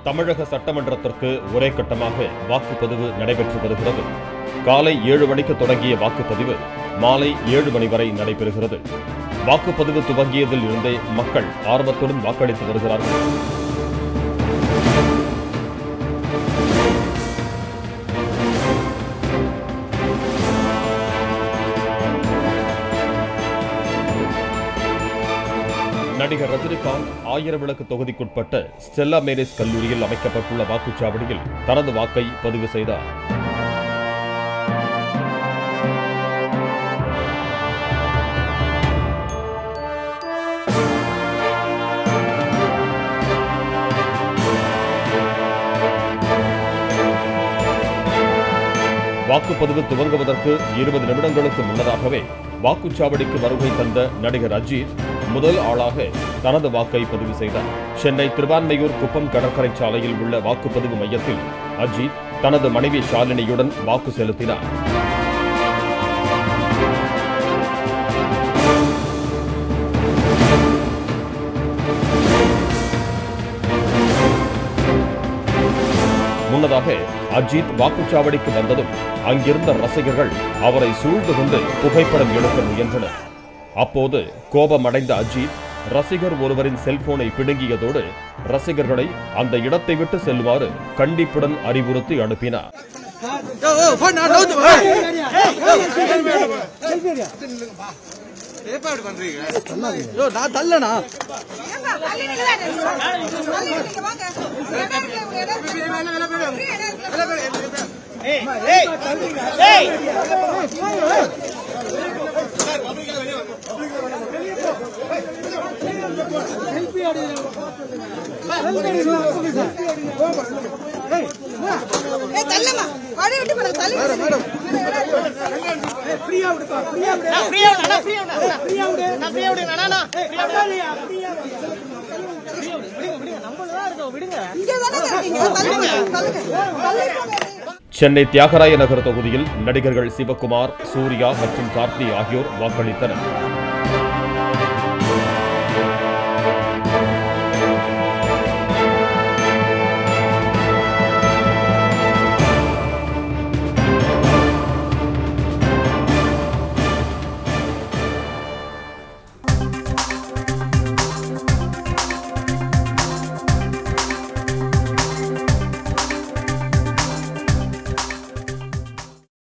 தமிழக சட்டமன்றத்திற்கு ஒரே கட்டமாக வாக்குப்பதிவு நடைபெற்று வருகிறது காலை ஏழு மணிக்கு தொடங்கிய வாக்குப்பதிவு மாலை ஏழு மணி வரை நடைபெறுகிறது வாக்குப்பதிவு துவங்கியதில் இருந்தே மக்கள் ஆர்வத்துடன் வாக்களித்து வருகிறார்கள் நடிகர் ரஜினிகாந்த் ஆயிரம் விளக்கு தொகுதிக்குட்பட்ட ஸ்டெல்லா மேரிஸ் கல்லூரியில் அமைக்கப்பட்டுள்ள வாக்குச்சாவடியில் தனது வாக்கை பதிவு செய்தார் வாக்குப்பதிவு துவங்குவதற்கு இருபது நிமிடங்களுக்கு முன்னதாகவே வாக்குச்சாவடிக்கு வருகை தந்த நடிகர் அஜித் முதல் ஆளாக தனது வாக்கை பதிவு செய்தார் சென்னை திருவான்மையூர் குப்பம் கடற்கரை சாலையில் உள்ள வாக்குப்பதிவு மையத்தில் அஜித் தனது மனைவி ஷாலினியுடன் வாக்கு செலுத்தினார் முன்னதாக அஜித் வாக்குச்சாவடிக்கு வந்ததும் அங்கிருந்த ரசிகர்கள் அவரை சூழ்ந்து கொண்டு புகைப்படம் எடுக்க முயன்றனர் அப்போது கோபமடைந்த அஜித் ரசிகர் ஒருவரின் செல்போனை பிடுங்கியதோடு ரசிகர்களை அந்த இடத்தை விட்டு செல்லுமாறு கண்டிப்புடன் அறிவுறுத்தி அனுப்பினார் நான் தள்ளனா தள்ளமா வழி விட்டு போடுங்க தள்ளி மேடம் இங்க தானே இருக்கீங்க தள்ளுங்க தள்ளுங்க தள்ளுங்க சென்னை தியாகராய நகர் தொகுதியில் நடிகர்கள் சிவகுமார் சூர்யா மற்றும் கார்த்தி ஆகியோர் வாக்களித்தனர்